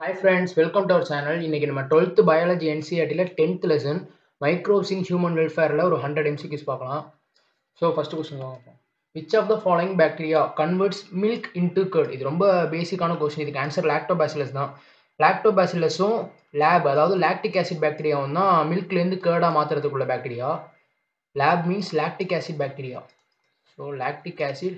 Hi friends welcome to our channel இன்றைக்கி நம்ம twelfth biology என்சிஆர்டியில் tenth lesson microbes in human வெல்ஃபேரில் ஒரு ஹண்ட்ரட் எம்சிக்யூஸ் பார்க்கலாம் ஸோ ஃபஸ்ட்டு கொஸ்டின் பார்ப்போம் which of the following bacteria converts milk into curd இது ரொம்ப பேசிக்கான கொஸ்டின் இதுக்கு ஆன்சர் லாக்டோபாசிலஸ் தான் லாக்டோபாசிலஸும் லேப் அதாவது லாக்டிக் ஆசிட் பாக்டீரியாவும் தான் மில்க்லேருந்து கேர்டாக மாற்றுறதுக்குள்ள bacteria LAB means lactic acid bacteria so lactic acid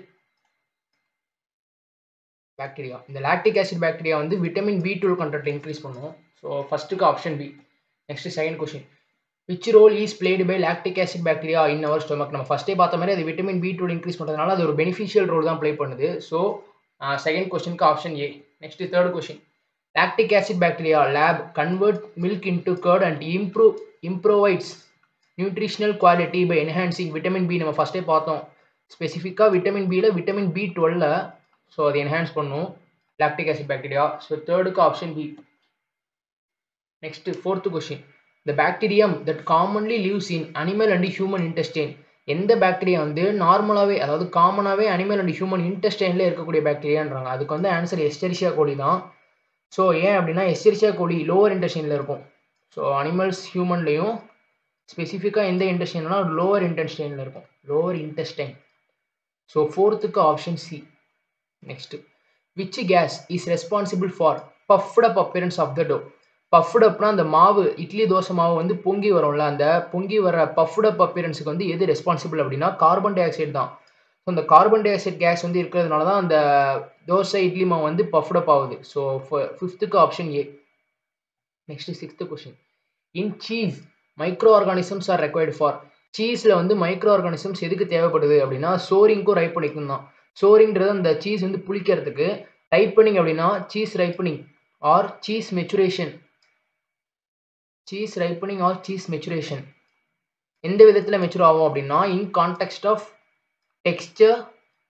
bacteria இந்த லாக்டிக் ஆசிட் பாக்டீரியா வந்து vitamin B twelve content increase பண்ணும் ஸோ ஃபஸ்ட்டுக்கு option B next second question which role is played by lactic acid bacteria in our stomach நம்ம ஃபஸ்ட்டே பார்த்த மாதிரி அது vitamin B twelve increase பண்ணுறதுனால அது ஒரு பெனிஃபிஷியல் ரோல் தான் ப்ளே பண்ணுது ஸோ செகண்ட் கொஸ்டினுக்கு option A next third question lactic acid bacteria LAB convert milk into curd and improve improve its nutritional quality by enhancing vitamin B நம்ம ஃபஸ்ட்டே பார்த்தோம் ஸ்பெசிஃபிக்காக விட்டமின் பியில் விட்டமின் பி டுவெல்ல ஸோ அதை என்ஹான்ஸ் பண்ணும் லாக்டிக் ஆசிட் பாக்டீரியா ஸோ தேர்டுக்கு option B next fourth question the bacterium that commonly lives in animal and human intestine எந்த பாக்டீரியா வந்து நார்மலாகவே அதாவது காமனாகவே அனிமல் அண்ட் ஹியூமன் இன்டெஸ்டைனில் இருக்கக்கூடிய பாக்டீரியான்றாங்க அதுக்கு வந்து ஆன்சர் எஸ்டெரிஷியா கோலி தான் ஸோ ஏன் அப்படின்னா எஸ்டெரிஷியா கோலி லோவர் இன்டெஸ்டைனில் இருக்கும் ஸோ அனிமல்ஸ் ஹியூமன்லேயும் ஸ்பெசிஃபிக்காக எந்த இன்டெஸ்டைன்னா லோவர் இன்டெஸ்டைனில் இருக்கும் லோவர் இன்டெஸ்டைன் ஸோ ஃபோர்த்துக்கு option C next which gas is responsible for puffed up appearance of the dough puffed அப்னா அந்த மாவு இட்லி தோசை மாவு வந்து பொங்கி வரும்ல அந்த பொங்கி வர பஃப்ட் அப் அப்பியரன்ஸுக்கு வந்து எது ரெஸ்பான்சிபிள் அப்படின்னா கார்பன் டை ஆக்சைடு தான் ஸோ அந்த கார்பன் டை ஆக்சைடு கேஸ் வந்து இருக்கிறதுனால தான் அந்த தோசை இட்லி மாவு வந்து பஃப்ட் அப் ஆகுது ஸோ ஃபிஃப்த்துக்கு option A next sixth question in cheese microorganisms are required for சீஸில் வந்து மைக்ரோ ஆர்கானிசம்ஸ் எதுக்கு தேவைப்படுது அப்படின்னா சோரிங்க்கும் ரைப்பனிக்கும் தான் சோரிங்கிறது அந்த சீஸ் வந்து புளிக்கிறதுக்கு ரைப்பனிங் அப்படின்னா cheese ripening or cheese maturation cheese ripening or cheese maturation எந்த விதத்தில் மெச்சூர் ஆகும் அப்படின்னா in context of texture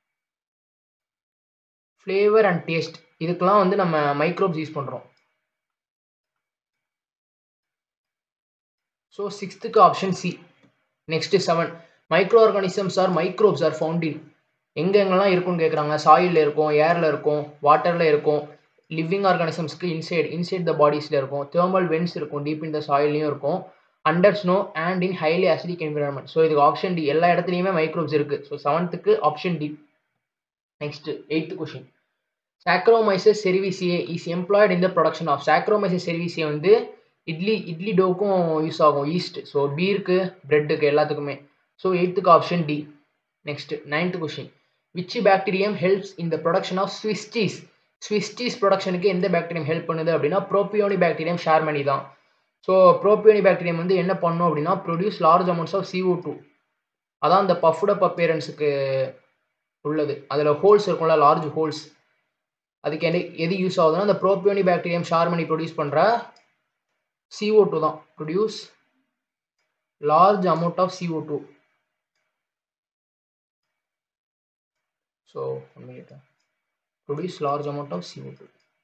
flavour and taste இதுக்கெல்லாம் வந்து நம்ம மைக்ரோப்ஸ் யூஸ் பண்ணுறோம் ஸோ சிக்ஸ்த்துக்கு option C next seven microorganisms are microbes are found in எங்கே எங்கெல்லாம் இருக்கும்னு கேட்குறாங்க சாயிலில் இருக்கும் ஏரில் இருக்கும் வாட்டரில் இருக்கும் லிவிங் ஆர்கானிசம்ஸ்க்கு இன்சைட் இன்சைட் த பாடிஸில் இருக்கும் தேர்மல் வென்ஸ் இருக்கும் டீப் இன் த சாயிலையும் இருக்கும் under snow and in highly acidic environment so இதுக்கு ஆப்ஷன் டி எல்லா இடத்துலையுமே மைக்ரோப்ஸ் இருக்குது ஸோ செவன்த்துக்கு option D next eighth question Saccharomyces cerevisiae is employed in the production of Saccharomyces cerevisiae வந்து இட்லி இட்லி டோக்கும் யூஸ் ஆகும் ஈஸ்ட் ஸோ பீருக்கு பிரெட்டுக்கு எல்லாத்துக்குமே ஸோ எயித்துக்கு option D next ninth question which bacterium helps in the production of Swiss cheese Swiss cheese ப்ரொடக்ஷனுக்கு எந்த bacterium help பண்ணுது அப்படின்னா ப்ரோபியோனி பாக்டீரியம் ஷேர்மனி தான் ஸோ ப்ரோபியோனி பாக்டீரியம் வந்து என்ன பண்ணும் அப்படின்னா produce large amounts of CO two அதான் அந்த பஃப்ட் அப் அப்பேரன்ஸுக்கு உள்ளது அதில் ஹோல்ஸ் இருக்கும்ல லார்ஜ் ஹோல்ஸ் அதுக்கு என்ன எது யூஸ் ஆகுதுன்னா அந்த ப்ரோபியோனி பாக்டீரியம் ஷார்மனி ப்ரொடியூஸ் பண்ணுற சிஓ டூ தான் produce large amount of CO two so one minute produce large amount of CO2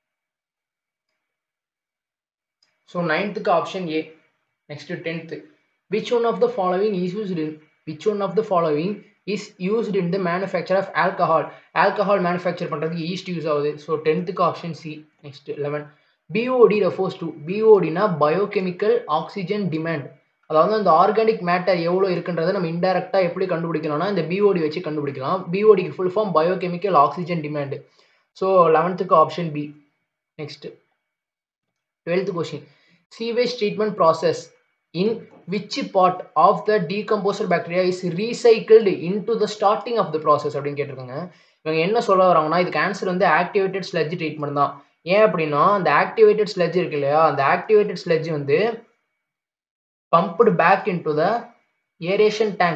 so ninth option A next tenth which one of the following is used in which one of the following is used in the manufacture of alcohol alcohol manufacture பண்றதுக்கு yeast use ஆகுது so 10th option C next 11 BOD refers to BOD னா biochemical oxygen demand அதாவது அந்த organic matter எவ்வளோ இருக்குன்றதை நம்ம இன்டெரக்டாக எப்படி கண்டுபிடிக்கலாம்னா இந்த பிஓடி வச்சு கண்டுபிடிக்கலாம் பிஓடிக்கு full form biochemical oxygen demand so லெவன்த்துக்கு option B next twelfth question sewage treatment process in which part of the decomposer bacteria is recycled into the starting of the process அப்படின்னு கேட்டிருக்காங்க இவங்க என்ன சொல்ல வராங்கன்னா இதுக்கு ஆன்சர் வந்து activated sledge treatment தான் ஏன் அப்படின்னா அந்த ஆக்டிவேட்டட் ஸ்லெட்ஜ் இருக்கு இல்லையா அந்த ஆக்டிவேட்டட் ஸ்லெட்ஜ் வந்து pumped back into the aeration tank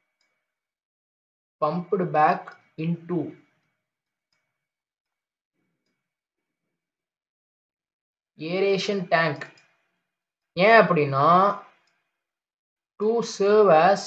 pumped back into aeration tank ஏன் அப்படின்னா to serve as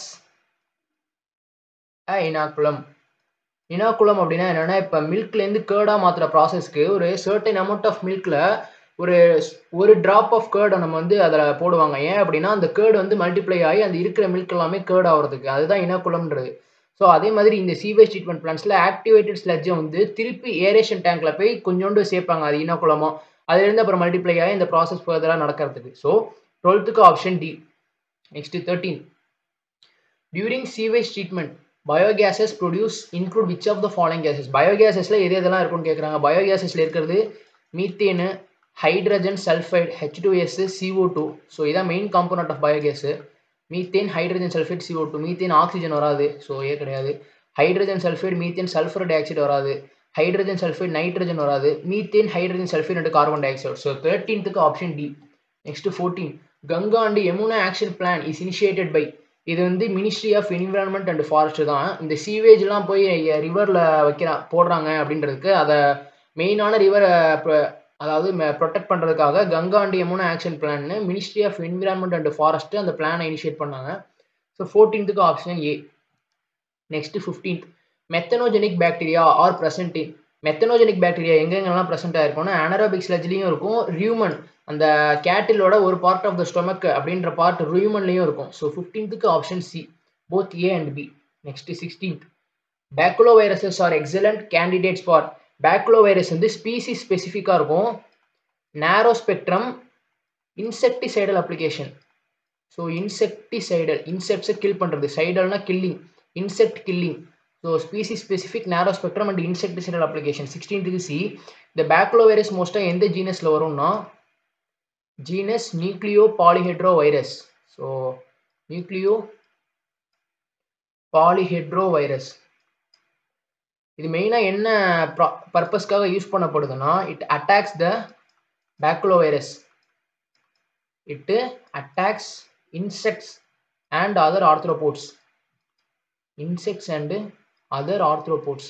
a inoculum inoculum அப்படின்னா என்னன்னா இப்போ மில்க்லேருந்து கேர்டாக மாற்றுற ப்ராசஸ்க்கு ஒரு சர்டன் அமௌண்ட் ஆஃப் மில்கில் ஒரு ஒரு ட்ராப் ஆஃப் கேர்டை நம்ம வந்து அதில் போடுவாங்க ஏன் அப்படின்னா அந்த கேர்டு வந்து மல்டிப்ளை ஆகி அந்த இருக்கிற மில்க் எல்லாமே கேர்ட் ஆகிறதுக்கு அதுதான் இனக்குளம்ன்றது ஸோ அதே மாதிரி இந்த சீவேஜ் ட்ரீட்மெண்ட் பிளான்ஸில் ஆக்டிவேட்டட் ஸ்லெட்ஜை வந்து திருப்பி ஏரேஷன் டேங்க்ல போய் கொஞ்சோண்டு சேர்ப்பாங்க அது இனக்குளமாக அதுலேருந்து அப்புறம் மல்டிப்ளை ஆகி இந்த ப்ராசஸ் ஃபர்தராக நடக்கிறதுக்கு ஸோ டுவெல்த்துக்கு option D next thirteen during sewage treatment biogases produce include which of the following gases பயோகேசஸில் எது எதெல்லாம் இருக்குன்னு கேட்குறாங்க பயோகேசஸில் இருக்கிறது methane hydrogen sulphide H two S CO two so இதான் main component of biogas methane hydrogen sulphide CO two methane oxygen வராது so A கிடையாது hydrogen sulphide methane sulphur dioxide வராது ஹைட்ரஜன் சல்ஃபைட் நைட்ரஜன் வராது methane hydrogen sulphide and carbon dioxide so தேர்ட்டீன்த்துக்கு option D next fourteen Ganga and Yamuna action plan is initiated by இது வந்து ministry of environment and forest தான் இந்த சீவேஜ்லாம் போய் ரிவரில் வைக்கிறா போடுறாங்க அப்படின்றதுக்கு அதை மெயினான ரிவரை அதாவது ப்ரொடெக்ட் பண்ணுறதுக்காக கங்கா அண்ட் யமுனா ஆக்ஷன் பிளான்னு ministry of environment and forest அந்த பிளானை இனிஷியேட் பண்ணாங்க ஸோ ஃபோர்டீன்த்துக்கு option A next fifteenth methanogenic bacteria are present in methanogenic bacteria எங்கெங்கெல்லாம் ப்ரெசென்ட் ஆயிருக்கும்னா அனரோபிக் ஸ்லஜ்லேயும் இருக்கும் ரியூமன் அந்த கேட்டிலோட ஒரு பார்ட் ஆஃப் த ஸ்டொமக் அப்படின்ற பார்ட் ரியூமன்லேயும் இருக்கும் ஸோ ஃபிஃப்டீன்த்துக்கு option C both A and B next sixteenth baculoviruses are excellent candidates for baculovirus வந்து ஸ்பீசிஸ் ஸ்பெசிஃபிக்காக இருக்கும் narrow spectrum insecticidal application so insecticidal இன்செக்ட்ஸை கில் பண்ணுறது சைடல்னா killing insect killing so species specific narrow spectrum and insecticidal application சிக்ஸ்டீன்த்துக்கு C இந்த baculovirus மோஸ்ட்டாக எந்த ஜீனஸில் வரும்னா genus nucleopolyhedrovirus so nucleopolyhedrovirus இது மெயினாக என்ன பர்பஸ்க்காக யூஸ் பண்ணப்படுதுன்னா it attacks the baculovirus it attacks insects and other arthropods insects and other arthropods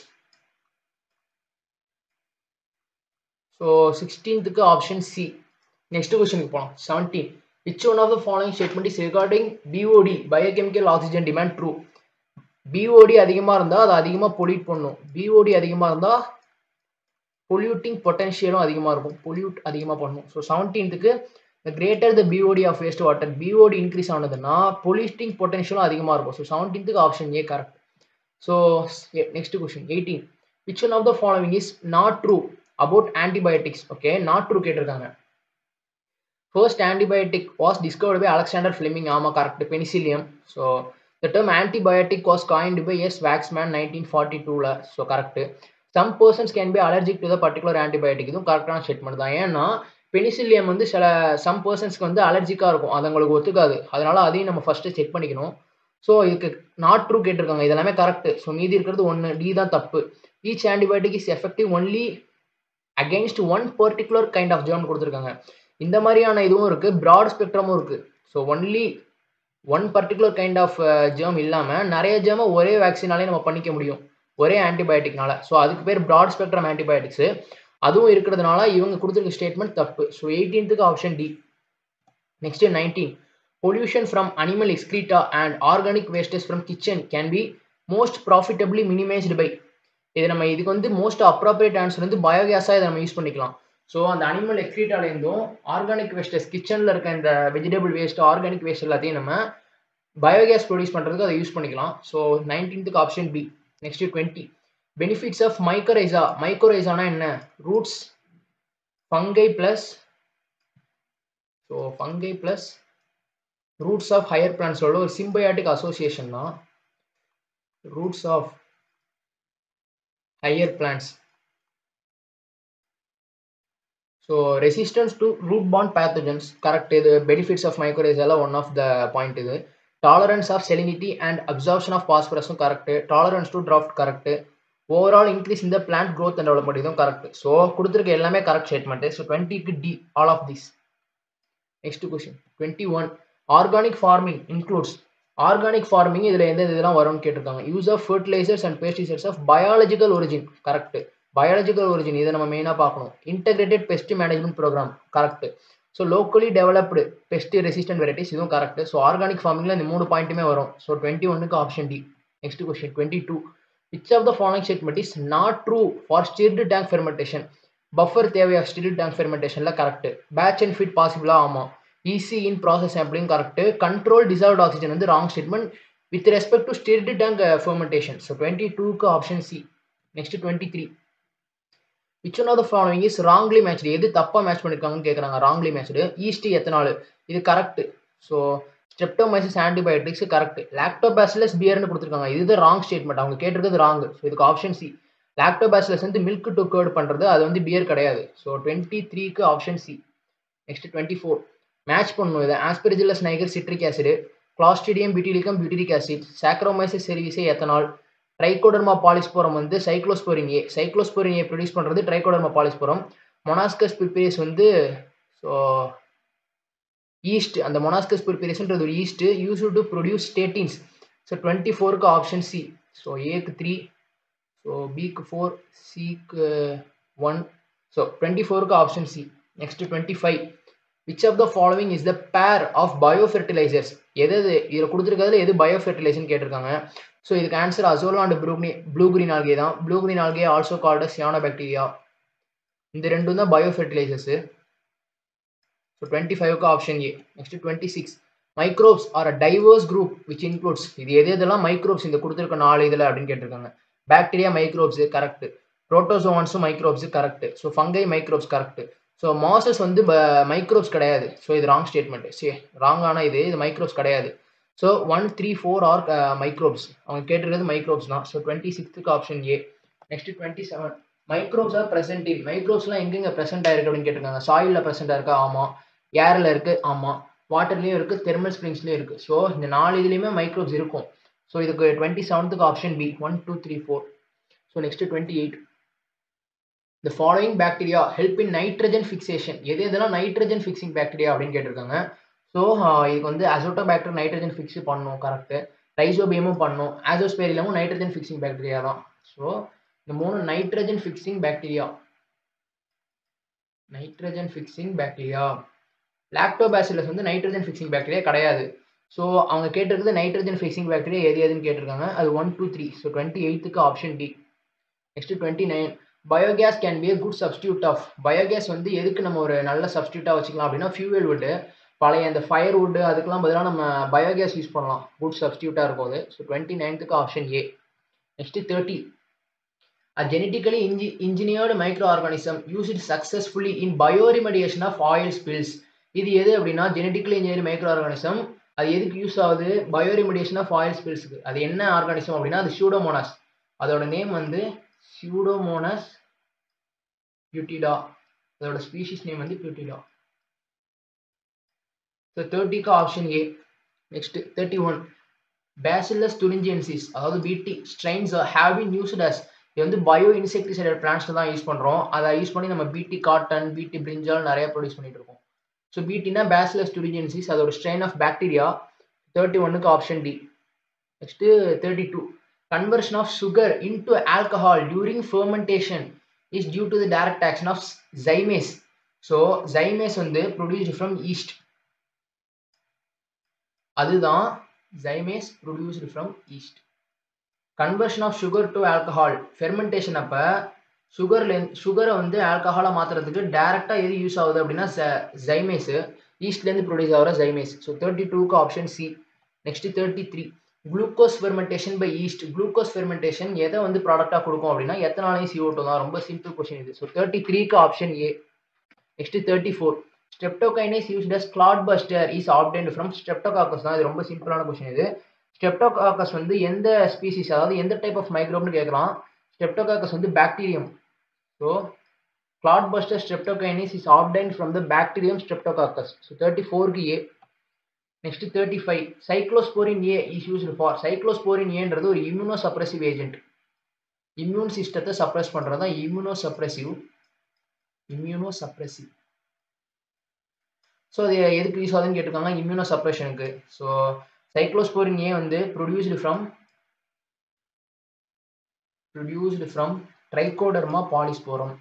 so சிக்ஸ்டீன்த்துக்கு ஆப்ஷன் சி நெக்ஸ்ட் கொஸ்டினுக்கு போகலாம் seventeen which one of the following statement is regarding BOD biochemical oxygen demand true BOD அதிகமாக இருந்தால் அதை அதிகமாக pollute பண்ணும் BOD அதிகமாக இருந்தால் பொல்யூட்டிங் பொட்டன்ஷியலும் அதிகமாக இருக்கும் பொல்யூட் அதிகமாக பண்ணும் ஸோ செவன்டீன்த்துக்கு the greater the BOD of waste water BOD increase ஆனதுன்னா பொல்யூட்டிங் பொட்டன்ஷியலும் அதிகமாக இருக்கும் ஸோ செவன்டீன்த்துக்கு option A correct so next question eighteen which one of the following is not true about antibiotics okay not true கேட்டிருக்காங்க first antibiotic was discovered by Alexander Fleming ஆமாம் correct penicillium so the term antibiotic was coined by S Waksman nineteen forty டூவில் so correct some persons can be allergic to the particular antibiotic இதுவும் கரெக்டான statement தான் ஏன்னா penicillium வந்து சில some பர்சன்ஸ்க்கு வந்து அலர்ஜிக்காக இருக்கும் அது உங்களுக்கு ஒத்துக்காது அதனால அதையும் நம்ம ஃபஸ்ட்டு செக் பண்ணிக்கணும் ஸோ இதுக்கு நாட் ட்ரூ கேட்டிருக்காங்க இதெல்லாமே கரெக்ட் ஸோ மீதி இருக்கிறது ஒன்று டி தான் தப்பு each antibiotic is effective only against one particular kind of germ கொடுத்துருக்காங்க இந்த மாதிரியான இதுவும் இருக்குது ப்ராட் ஸ்பெக்ட்ரமும் இருக்குது so only one particular kind of germ இல்லாமல் நிறைய ஜேர்மை ஒரே வேக்சினாலே நம்ம பண்ணிக்க முடியும் ஒரே ஆன்டிபயோட்டிக்னால ஸோ அதுக்கு பேர் ப்ராட் ஸ்பெக்ட்ரம் ஆன்டிபயோட்டிக்ஸு அதுவும் இருக்கிறதுனால இவங்க கொடுத்துருக்க ஸ்டேட்மெண்ட் தப்பு ஸோ எயிட்டீன்த்துக்கு option D next nineteen pollution from animal excreta and organic wastes from kitchen can be most profitably minimised by இது நம்ம இதுக்கு வந்து மோஸ்ட் அப்ராப்ரியேட் ஆன்சர் வந்து பயோகேஸாக இதை நம்ம யூஸ் பண்ணிக்கலாம் ஸோ அந்த அனிமல் எக்ஸ்க்ரீட்டாலேருந்தும் ஆர்கானிக் வேஸ்டஸ் கிச்சனில் இருக்க இந்த வெஜிடபிள் வேஸ்ட் ஆர்கானிக் வேஸ்ட் எல்லாத்தையும் நம்ம பயோகேஸ் ப்ரொடியூஸ் பண்ணுறதுக்கு அதை யூஸ் பண்ணிக்கலாம் ஸோ நைன்டீன்த்துக்கு option B next twenty benefits of mycorrhiza மைக்ரோரைசானா என்ன roots fungi plus so fungi plus roots of higher பிளான்ஸோட ஒரு சிம்பயாட்டிக் அசோசியேஷன் தான் roots of higher plants so resistance to root bond pathogens correct இது benefits of மைக்ரோரைஸால one of the point இது tolerance of salinity and absorption of பாஸ்பரஸும் correct tolerance to drought correct overall increase இந்த plant growth and development இதுவும் correct so கொடுத்துருக்க எல்லாமே correct statement so டுவெண்ட்டிக்கு D all of this next question twenty one organic farming includes organic farming இதில் எந்த இதெல்லாம் வரும்னு கேட்டிருக்காங்க use of fertilisers and pesticides of biological origin correct biological origin இதை நம்ம மெயினாக பார்க்கணும் integrated pest management programme correct so locally developed pest resistant varieties இதுவும் கரெக்ட் ஸோ ஆர்கானிக் ஃபார்மிங்கில் இந்த மூணு பாயிண்ட்டுமே வரும் ஸோ டுவெண்ட்டி ஒன்னுக்கு option D next question twenty two which of the following statement is not true for stirred tank fermentation buffer தேவையா stirred tank ஃபெர்மெண்டேஷனில் correct batch and fed பாசிபிளா ஆமாம் ஈஸி இன் ப்ராசஸ் அப்படின்னு கரெக்ட் கண்ட்ரோல் டிசால்வ்ட் ஆக்சிஜன் வந்து wrong statement with respect to stirred tank fermentation so twenty டூக்கு option C next twenty three which one of the following is wrongly match எது தப்பா match பண்ணிருக்காங்கன்னு கேட்குறாங்க wrongly matched yeast ethanol இது correct so Streptomyces antibiotics correct Lactobacillus பியர்னு கொடுத்துருக்காங்க இது wrong statement அவங்க கேட்டிருக்கிறது ராங் ஸோ இதுக்கு ஆப்ஷன் சி லாக்டோபாசிலஸ் வந்து மில்க் டு கேர்ட் பண்ணுறது அது வந்து பியர் கிடையாது ஸோ டுவெண்ட்டி த்ரீக்கு option C next twenty four match பண்ணும் இதை Aspergillus niger citric acid Clostridium butylicum butyric acid Saccharomyces cerevisiae ethanol Trichoderma polysporum வந்து cyclosporin A cyclosporin A produce பண்ணுறது ட்ரைகோடர்மா பாலிஸ்போரம் மொனாஸ்கஸ் பிரிப்பேரியஸ் வந்து so east அந்த Monascus பிரிப்பேரியஸ்ன்றது ஒரு yeast use to produce statins so twenty ஃபோருக்கு option C so ஏக்கு three so பிக்கு four சிக்கு ஒன் ஸோ டுவெண்ட்டி ஃபோருக்கு option C next twenty five which of the following is the pair of bio fertilisers எது எது இதில் கொடுத்துருக்கிறதுல எது bio ஃபெர்டிலைசர்னு கேட்டிருக்காங்க ஸோ இதுக்கு answer Azolla and blue blue green algae தான் blue green algae also called cyanobacteria இந்த ரெண்டும் தான் பயோ ஃபெர்டிலைசர்ஸ் ஸோ டுவெண்ட்டி ஃபைவ்க்கு option A next twenty six microbes are a diverse group which includes இது எது எதெல்லாம் microbes இந்த கொடுத்துருக்க நாலு இதில் அப்படின்னு கேட்டிருக்காங்க பாக்டீரியா மைக்ரோப்ஸ் கரெக்ட் புரோட்டோசோன்ஸும் microbes correct so fungi microbes correct so mosses வந்து மைக்ரோப்ஸ் கிடையாது ஸோ இது ராங் ஸ்டேட்மெண்ட் சரி ராங்கான இது இது மைக்ரோப்ஸ் கிடையாது so one three four are microbes அவங்க கேட்டிருக்கிறது மைக்ரோப்ஸ் தான் ஸோ டுவெண்ட்டி சிக்ஸ்த்துக்கு option A next twenty seven microbes are present in மைக்ரோப்ஸ்லாம் எங்கெங்க ப்ரெசென்ட் ஆயிருக்கு அப்படின்னு கேட்டிருக்காங்க சாயிலில் ப்ரெசென்ட் இருக்கா ஆமாம் ஏரில் இருக்குது ஆமாம் வாட்டர்லேயும் இருக்குது தெர்மல் ஸ்ப்ரிங்ஸ்லேயும் இருக்குது ஸோ இந்த நாலு இதுலேயுமே மைக்ரோப்ஸ் இருக்கும் ஸோ இதுக்கு டுவெண்ட்டி செவன்த்துக்கு option B one two three four so next twenty eight the following bacteria help in nitrogen fixation எது எதெல்லாம் நைட்ரஜன் ஃபிக்சிங் பாக்டீரியா அப்படின்னு கேட்டிருக்காங்க ஸோ இதுக்கு வந்து அசோட்டோ பாக்டர் நைட்ரஜன் ஃபிக்ஸ் பண்ணும் கரெக்ட் ரைசோபியமும் பண்ணும் ஆசோஸ்பேரிலமும் நைட்ரஜன் ஃபிக்சிங் பாக்டீரியா தான் ஸோ இந்த மூணு nitrogen fixing bacteria nitrogen fixing bacteria Lactobacillus வந்து நைட்ரஜன் ஃபிக்சிங் பாக்டீரியா கிடையாது ஸோ அவங்க கேட்டிருக்கிறது நைட்ரஜன் ஃபிக்சிங் பாக்டீரியா எது எதுன்னு கேட்டிருக்காங்க அது one two three so twenty எயித்துக்கு option D next twenty nine biogas can be a good substitute of biogas வந்து எதுக்கு நம்ம ஒரு நல்ல சப்ஸ்டியூட்டாக வச்சுக்கலாம் அப்படின்னா ஃபியூவல் வுட்டு பழைய அந்த ஃபயர் வுட்டு அதுக்கெல்லாம் பதிலாக நம்ம பயோகேஸ் யூஸ் பண்ணலாம் குட் சப்ஸ்டியூட்டாக இருக்கும் அது ஸோ டுவெண்ட்டி நைன்த்துக்கு option A next thirty A genetically engi- engineered microorganism used successfully in bioremediation of oil spills. இது எது அப்படின்னா ஜெனட்டிக்கலி இன்ஜினியர் மைக்ரோ ஆர்கானிசம் அது எதுக்கு யூஸ் ஆகுது பயோரிமெடியேஷன் ஆஃப் ஆயில் ஸ்பில்ஸ்க்கு அது என்ன ஆர்கானிசம் அப்படின்னா அது சூடோமோனாஸ் அதோட நேம் வந்து சூடோமோனஸ் பியூட்டிடா அதோட ஸ்பீஷிஸ் நேம் வந்து பியூட்டிடா ஸோ தேர்ட்டிக்கு option A next thirty one Bacillus thuringiensis அதாவது BT strains have been used as இது வந்து பயோ இன்செக்டிசைடல் பிளான்ட்ஸ் தான் யூஸ் பண்ணுறோம் அதை யூஸ் பண்ணி நம்ம பிடி காட்டன் பிடி பிரிஞ்சால் நிறைய ப்ரொடியூஸ் பண்ணிட்டு இருக்கோம் ஸோ பிடினா பேசிலஸ் துரிஜென்சிஸ் அதோட ஸ்ட்ரெயின் ஆஃப் பாக்டீரியா தேர்ட்டி ஒன்னுக்கு option D next thirty two conversion of sugar into alcohol during fermentation is due to the direct action of zymase so zymase வந்து produced from yeast அதுதான் zymase produced from yeast conversion of sugar to alcohol fermentation அப்போ சுகர்லேருந்து சுகரை வந்து ஆல்கஹாலாக மாற்றுறதுக்கு டேரெக்டாக எது use ஆகுது அப்படின்னா ஜைமேஸு ஈஸ்ட்லேருந்து ப்ரொடியூஸ் ஆகிற ஜைமேஸ் ஸோ தேர்ட்டி டூக்கு option C next thirty three glucose fermentation by yeast glucose fermentation எதை வந்து ப்ராடக்டாக கொடுக்கும் அப்படின்னா எத்தனாலையும் சி ஓட்டோ தான் ரொம்ப சிம்பிள் கொஸ்டின் இது ஸோ தேர்ட்டி த்ரீக்கு option A next thirty four streptokinase used as clot buster is obtained from Streptococcus தான் இது ரொம்ப சிம்பிளான கொஸ்டின் இது ஸ்டெப்டோகாக்கஸ் வந்து எந்த ஸ்பீசிஸ் அதாவது எந்த டைப் ஆஃப் மைக்ரோப்னு கேட்கலாம் ஸ்டெப்டோகாக்கஸ் வந்து bacterium so clot buster streptokinase is obtained from the bacterium Streptococcus so thirty ஃபோருக்கு A next thirty five cyclosporin A is used for cyclosporin ஏன்றது ஒரு இம்யூனோ சப்ரெசிவ் ஏஜென்ட் இம்யூன் சிஸ்டத்தை suppress பண்ணுறது தான் immunosuppressive immunosuppressive so அது எதுக்கு use ஆகுதுன்னு கேட்டிருக்காங்க இம்யூனோ சப்ரெஷனுக்கு ஸோ சைக்ளோஸ்போரின் ஏ வந்து produced from produced from Trichoderma polysporum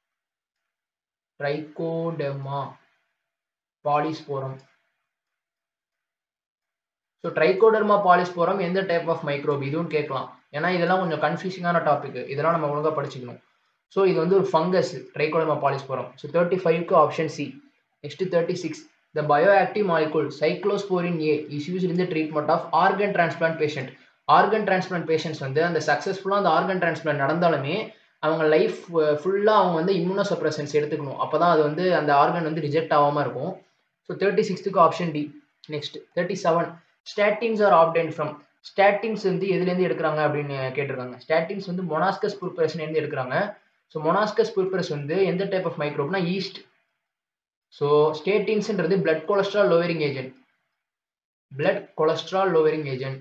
trichoderma polysporum so Trichoderma polysporum எந்த டைப் ஆஃப் மைக்ரோப் இதுவும் கேட்கலாம் ஏன்னா இதெல்லாம் கொஞ்சம் கன்ஃபியூசிங்கான டாபிக் இதெல்லாம் நம்ம ஒழுங்காக படிச்சுக்கணும் ஸோ இது வந்து ஒரு fungus Trichoderma polysporum so thirty ஃபைவ்க்கு option C next thirty six the bioactive molecule cyclosporin A is use in the treatment of organ transplant patient organ transplant patients வந்து அந்த சக்ஸஸ்ஃபுல்லாக அந்த ஆர்கன் டிரான்ஸ்பிளான்ட் நடந்தாலுமே அவங்க லைஃப் ஃபுல்லாக அவங்க வந்து இம்யூனோ சப்ரசன்ஸ் எடுத்துக்கணும் அப்போ தான் அது வந்து அந்த ஆர்கன் வந்து ரிஜெக்ட் ஆகாமல் இருக்கும் ஸோ தேர்ட்டி சிக்ஸ்த்துக்கு option D next thirty seven statins are obtained from statins வந்து எதுலேருந்து எடுக்கிறாங்க அப்படின்னு கேட்டிருக்காங்க ஸ்டாட்டின்ஸ் வந்து மொனாஸ்கஸ் புர்பரஸ்லேருந்து எடுக்கிறாங்க ஸோ மொனாஸ்கஸ் புர்பரஸ் வந்து எந்த டைப் ஆஃப் மைக்ரோப்னா ஈஸ்ட் ஸோ ஸ்டேட்டின்ஸ்ன்றது blood cholesterol lowering agent blood cholesterol lowering agent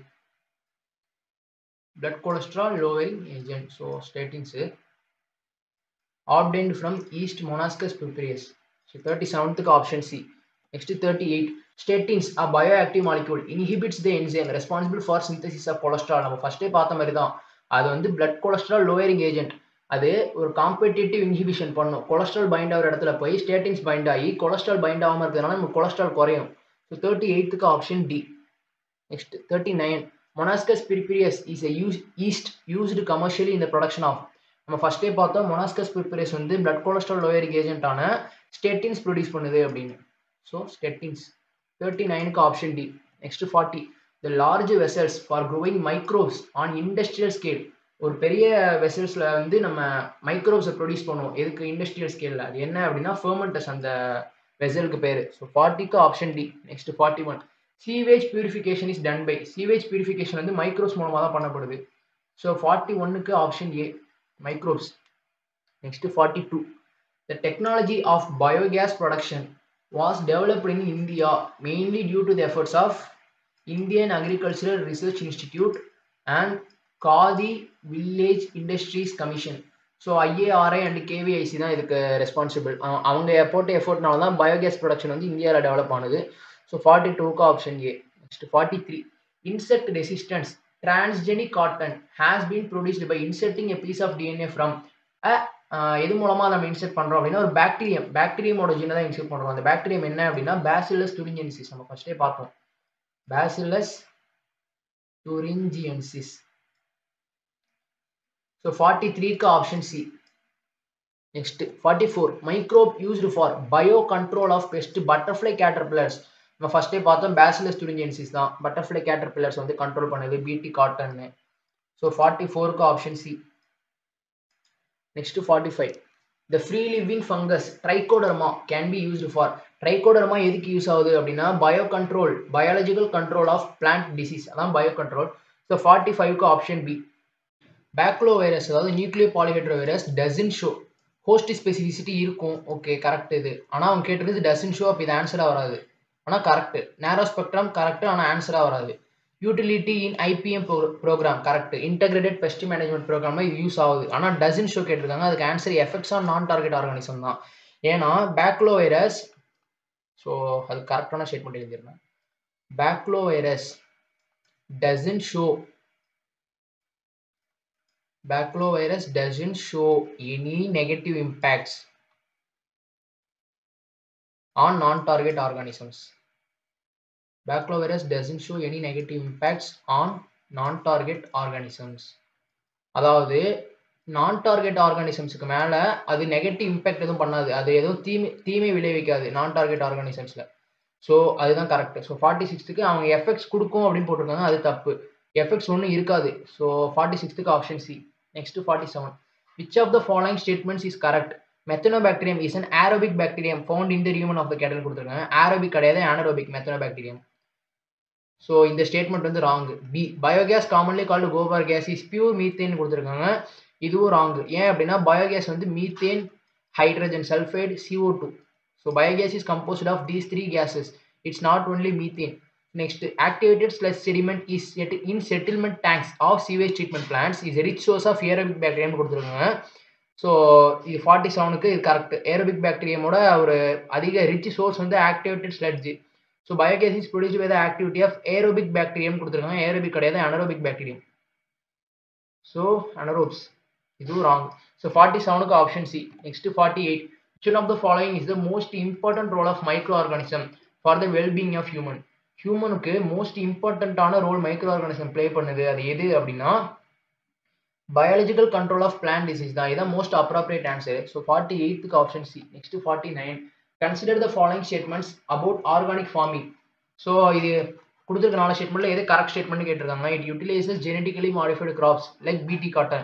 blood cholesterol lowering agent so statins obtained from yeast monascus pulchrius so 37th option c next 38 statins a bioactive molecule inhibits the enzyme responsible for synthesis of cholesterol நம்ம ஃபர்ஸ்டே பார்த்த மாதிரி தான் அது வந்து blood cholesterol lowering agent அது ஒரு competitive inhibition பண்ணும் கொலஸ்ட்ரால் பைண்ட் ஆகிற இடத்துல போய் ஸ்டேட்டின்ஸ் பைண்ட் ஆகி கொலஸ்ட்ரால் பைண்ட் ஆகாமல் இருக்கிறதுனால நமக்கு கொலஸ்ட்ரால் குறையும் ஸோ தேர்ட்டி எயித்துக்கு option D next thirty nine Monascus purpureus is a use yeast used commercially இந்த ப்ரொடக்ஷன் ஆஃப் நம்ம ஃபஸ்ட்டே பார்த்தோம் மொனாஸ்கஸ் பிரிபிரியஸ் வந்து பிளட் கொலஸ்ட்ரால் லோயரிங் ஏஜென்ட்டான ஸ்டெட்டின்ஸ் ப்ரொடியூஸ் பண்ணுது அப்படின்னு ஸோ ஸ்டெட்டின்ஸ் தேர்ட்டி நைனுக்கு option D next forty the large vessels for growing microbes on industrial scale ஒரு பெரிய வெசல்ஸில் வந்து நம்ம மைக்ரோவ்ஸை ப்ரொடியூஸ் பண்ணுவோம் எதுக்கு இண்டஸ்ட்ரியல் ஸ்கேலில் அது என்ன அப்படின்னா ஃபெர்மெண்டஸ் அந்த வெசலுக்கு பேர் ஸோ ஃபார்ட்டிக்கு option D next forty one sewage purification is done by sewage purification வந்து மைக்ரோஸ் மூலமாக தான் பண்ணப்படுது ஸோ ஃபார்ட்டி ஒன்னுக்கு option A microbes next forty two the technology of biogas production was developed in India mainly due to the efforts of Indian Agricultural Research Institute and Khadi Village Industries Commission so IARI and KVIC தான் இதுக்கு responsible அவங்க போட்ட எஃபோர்ட்னால தான் biogas production வந்து இந்தியாவில் develop ஆனது so forty டூக்கு option A next forty three insect resistance transgenic cotton has been produced by inserting a piece of DNA from a எது மூலமாக நம்ம இன்செர்ட் பண்ணுறோம் அப்படின்னா ஒரு பாக்டீரியம் பாக்டீரியமோட ஜீனை தான் இன்செர்ட் பண்ணுறோம் அந்த பாக்டீரியம் என்ன அப்படின்னா பேசிலஸ் துரிஞ்சென்சிஸ் நம்ம ஃபர்ஸ்டே பார்த்தோம் பேசிலஸ் துரிஞ்சியன்சிஸ் ஸோ ஃபார்ட்டி த்ரீக்கு option C next forty four microbe used for biocontrol of pest butterfly caterpillars நம்ம ஃபர்ஸ்டே பார்த்தோம் பேசிலஸ் துரிஞ்சென்சிஸ் தான் பட்டர்ஃப்ளை கேட்டர்பில்லர்ஸ் வந்து கண்ட்ரோல் பண்ணுது பிடி காட்டன்னு ஸோ ஃபார்ட்டி ஃபோருக்கு option C next forty five the free living fungus Trichoderma can be used for Trichoderma எதுக்கு use ஆகுது அப்படின்னா biocontrol biological control of plant disease அதான் பயோ கண்ட்ரோல் ஸோ ஃபார்ட்டி ஃபைவ்க்கு option B baculovirus அதாவது nucleopolyhedrovirus doesn't show host specificity இருக்கும் okay correct இது ஆனால் அவங்க கேட்டது டசன் ஷோ அப்போ இது ஆன்சராக வராது ஆனால் கரெக்ட் நேரோ ஸ்பெக்ட்ரம் கரெக்ட் ஆனால் ஆன்சராக வராது utility in IBM programme correct integrated pest management programme இது யூஸ் ஆகுது ஆனால் டசன் ஷோ கேட்டிருக்காங்க அதுக்கு answer effects on non target organism தான் ஏன்னா பேக்லோ வைரஸ் ஸோ அது கரெக்டான ஸ்டேட்மெண்ட் எழுதிருந்தேன் baculovirus doesn't show baculovirus doesn't show any negative impacts on non-target organisms. Baculovirus doesn't show any negative impacts on non-target organisms. அதாவது நான் target ஆர்கானிசம்ஸுக்கு மேலே அது negative impact எதுவும் பண்ணாது அது எதுவும் தீமை தீமை விளைவிக்காது நான் டார்கெட் ஆர்கானிசம்ஸில் ஸோ அதுதான் கரெக்ட் ஸோ ஃபார்ட்டி சிக்ஸ்த்துக்கு அவங்க எஃபெக்ட்ஸ் கொடுக்கும் அப்படின்னு போட்டிருக்காங்க அது தப்பு எஃபெக்ட்ஸ் ஒன்றும் இருக்காது ஸோ ஃபார்ட்டி சிக்ஸ்த்துக்கு option C next forty seven which of the following statements is correct methanobacterium is an aerobic bacterium found in the human of the cattle கொடுத்துருக்காங்க ஆரோபிக் கிடையாது ஆனரோபிக் மெத்தனோபாக்டீரியம் ஸோ இந்த statement வந்து wrong B biogas commonly called gobar gas is pure methane கொடுத்துருக்காங்க இதுவும் wrong ஏன் அப்படின்னா biogas வந்து methane hydrogen sulphide CO two so biogas is composed of these three cases it's not only methane next activated sludge sediment is in settlement tanks of sewage treatment plants is rich source of aerobic bacterium கொடுத்துருக்காங்க so இது forty செவனுக்கு இது correct aerobic பாக்டீரியமோட ஒரு அதிக rich source வந்து activated sludge so biogas is produce by the activity of aerobic bacterium கொடுத்துருக்காங்க aerobic கிடையாது அனரோபிக் பாக்டீரியம் ஸோ அனரோப்ஸ் இதுவும் ராங் ஸோ ஃபார்ட்டி செவனுக்கு option C next forty eight which of the following is the most important role of microorganism for the well-being of human ஹியூமனுக்கு most இம்பார்ட்டண்ட்டான role micro organism play பண்ணுது அது எது அப்படின்னா biological control of plant disease தான் இதான் most appropriate answer so forty எயித்துக்கு option C next forty nine consider the following statements about organic farming so இது கொடுத்துருக்க நாலு ஸ்டேட்மெண்ட்ல எது கரெக்ட் ஸ்டேட்மெண்ட் கேட்டிருக்காங்க it utilises genetically modified crops like BT cotton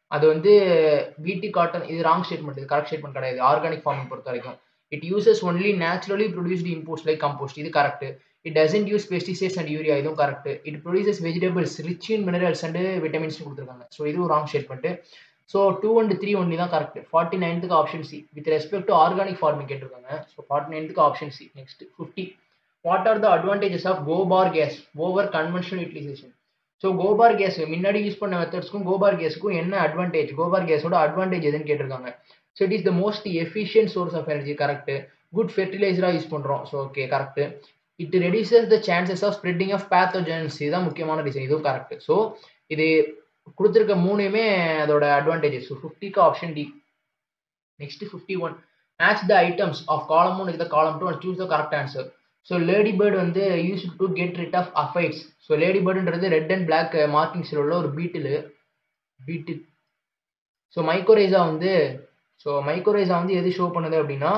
அது வந்து பிடி காட்டன் இது ராங் ஸ்டேட்மெண்ட் இது கரெக்ட் ஸ்டேட்மெண்ட் கிடையாது ஆர்கானிக் ஃபார்மிங் பொறுத்த வரைக்கும் it uses only naturally produced inputs like compost இது correct it doesn't use pesticides and urea இதுவும் correct it produces vegetables rich in minerals and vitamins கொடுத்துருக்காங்க so இதுவும் wrong statement so two and three only தான் correct forty நைன்த்துக்கு option C with respect to organic farming கேட்டிருக்காங்க so forty நைன்த்துக்கு option C next fifty what are the advantages of gobar gas over conventional utilisation so gobar case முன்னாடி use பண்ண மெத்தட்ஸ்க்கும் கோபார் கேஸுக்கும் என்ன advantage gobar கேஸோட advantage எதுன்னு கேட்டிருக்காங்க so it is the most efficient source of energy correct good ஃபெர்டிலைசராக use பண்ணுறோம் so okay correct it reduces the chances of spreading of pathogens இதுதான் முக்கியமான ரீசன் இதுவும் கரெக்ட் ஸோ இது கொடுத்துருக்க மூணுமே அதோட அட்வான்டேஜஸ் ஸோ ஃபிஃப்டிக்கு option D next fifty one match the items of column one is the column two and choose the correct answer so ladybird வந்து use to get rid of aphids so லேடி பேர்டுன்றது red and black மார்க்கிங்ஸில் உள்ள ஒரு beetle beetle so mycorrhiza வந்து so mycorrhiza வந்து எது show பண்ணுது அப்படின்னா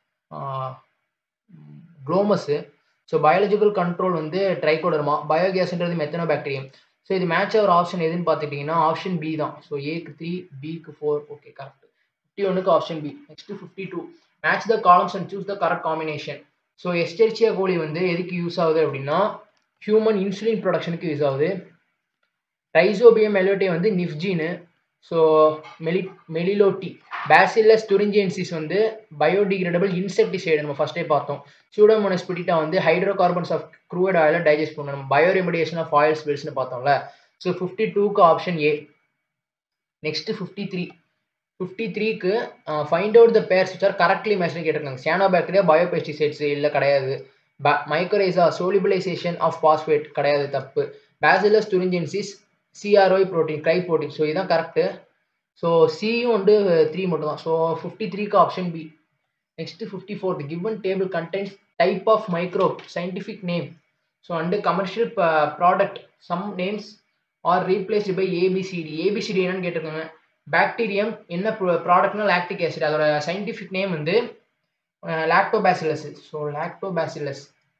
குளோமஸு ஸோ பயாலஜிக்கல் கண்ட்ரோல் வந்து ட்ரைகோடர்மா பயோகேஸ்ன்றது மெத்தனோ பாக்டீரியம் ஸோ இது மேட்ச் ஆகிற ஆப்ஷன் எதுன்னு பார்த்துட்டிங்கன்னா ஆப்ஷன் பி தான் ஸோ ஏக்கு த்ரீ பிக்கு ஃபோர் ஓகே கரெக்ட் ஃபிஃப்டி ஒன்றுக்கு option B next fifty two match the columns and choose the correct combination so escherichia coli வந்து எதுக்கு யூஸ் ஆகுது அப்படின்னா ஹியூமன் இன்சுலின் ப்ரொடக்ஷனுக்கு யூஸ் ஆகுது ரைசோபியம் மெலோட்டி வந்து nif gene so meli meliloti bacillus thuringiensis வந்து biodegradable insecticide நம்ம ஃபஸ்ட்டே பார்த்தோம் சூடோமோனஸ் பிடிட்டா வந்து ஹைட்ரோ கார்பன்ஸ் ஆஃப் க்ரூவட் ஆயிலை டைஜஸ்ட் பண்ணணும் பயோ ரெமடியேஷன் ஆஃப் ஆயில் ஸ்பில்ஸ்னு பார்த்தோம்ல ஸோ ஃபிஃப்டி டூக்கு option A next fifty three fifty த்ரீக்கு find out the pairs which are correctly மேட்ச்னு கேட்டிருக்காங்க சியானோ பாக்டீரியா பயோபெஸ்டிசைட்ஸ் இல்லை கிடையாது மைக்ரோரைசா சோலிபிளைசேஷன் ஆஃப் பாஸ்பேட் கிடையாது தப்பு bacillus thuringiensis CRY protein cry protein so இதுதான் கரெக்டு ஸோ சியும் வந்து த்ரீ மட்டும் தான் ஸோ ஃபிஃப்டி த்ரீக்கு option B next fifty fourth given table contents type of micro scientific name so and commercial product some names are replaced by ABCD ABCD என்னன்னு கேட்டிருக்காங்க bacterium என்ன ப்ராடக்ட்னா லாக்டிக் ஆசிட் அதோட சயின்டிஃபிக் நேம் வந்து lactobacillus so lactobacillus